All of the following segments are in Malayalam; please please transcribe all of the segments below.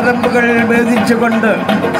അതിർവരമ്പുകൾ ഭേദിച്ചുകൊണ്ട്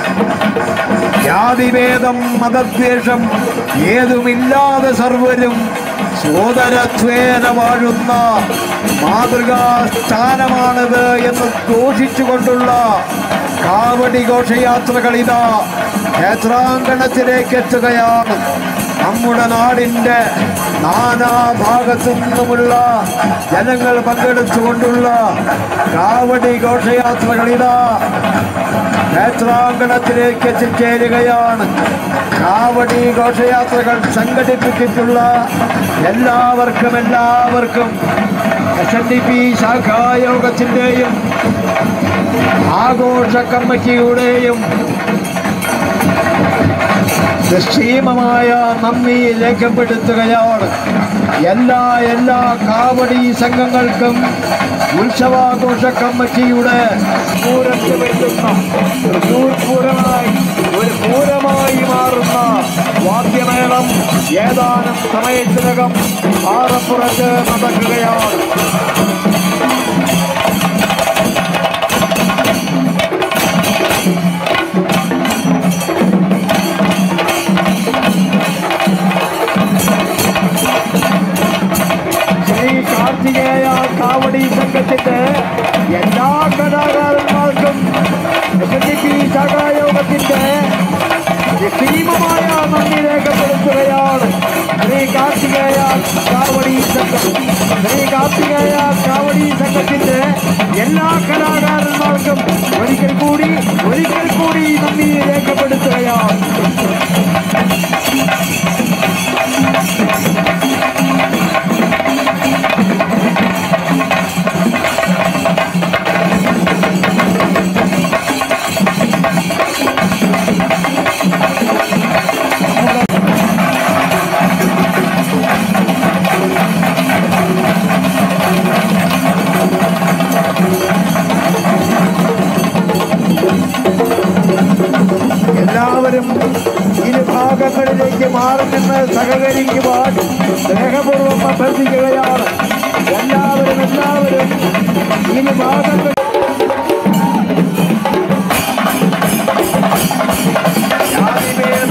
ജാതിഭേദം മതദ്വേഷം ഏതുമില്ലാതെ സർവരും സോദരത്വേന വാഴുന്ന മാതൃകാ സ്ഥാനമാണിത് എന്ന് ഘോഷിച്ചുകൊണ്ടുള്ള കാവടി ഘോഷയാത്രകളിതാ ക്ഷേത്രാങ്കണത്തിലേക്ക് എത്തുകയാണ് നമ്മുടെ നാടിൻ്റെ നാനാഭാഗത്തു നിന്നുമുള്ള ജനങ്ങൾ പങ്കെടുത്തുകൊണ്ടുള്ള കാവടി ഘോഷയാത്രകളിതാ ക്ഷേത്രാങ്കണത്തിലേക്ക് എത്തിച്ചേരുകയാണ് കാവടി ഘോഷയാത്രകൾ സംഘടിപ്പിച്ചിട്ടുള്ള എല്ലാവർക്കും എല്ലാവർക്കും എസ് എൻ ഡി പി ശാഖായോഗത്തിൻ്റെയും ആഘോഷ കമ്മിറ്റിയുടെയും നിശ്ചയമമായ നന്ദി രേഖപ്പെടുത്തുകയാണ് എല്ലാ എല്ലാ കാവടി സംഘങ്ങൾക്കും ഉത്സവാഘോഷ കമ്മിറ്റിയുടെ പൂരത്തിൽ വെട്ടുന്ന തൃശ്ശൂർ പൂരമായി ഒരു പൂരമായി മാറുന്ന വാദ്യമേളം ഏതാനും സമയത്തിനകം പാറപ്പുറത്ത് നടക്കുകയാണ് ശ്രീ കാർത്തികേയ കാവടി സംഘത്തിന്റെ എല്ലാ കലാകാരന്മാർക്കും എസ് എൻ ഡി പി ശാഖായോഗത്തിന്റെ നിസ്സീമമായ നന്ദി രേഖപ്പെടുത്തുകയാണ് ശ്രീ കാർത്തികേയ കാവടി സംഘം ശ്രീ കാർത്തികേയ കാവടി സംഘത്തിന്റെ എല്ലാ കലാകാരന്മാർക്കും ഒരിക്കൽ കൂടി ഒരിക്കൽ കൂടി നന്ദി രേഖപ്പെടുത്തുകയാണ് എല്ലാവരും ഇരു ഭാഗങ്ങളിലേക്ക് മാറുമെന്ന് സഹകരിക്കുവാൻ സ്നേഹപൂർവ്വം അഭ്യർത്ഥിക്കുകയാണ് എല്ലാവരും എല്ലാവരും ഇരു ഭാഗങ്ങൾ ജാതിഭേദം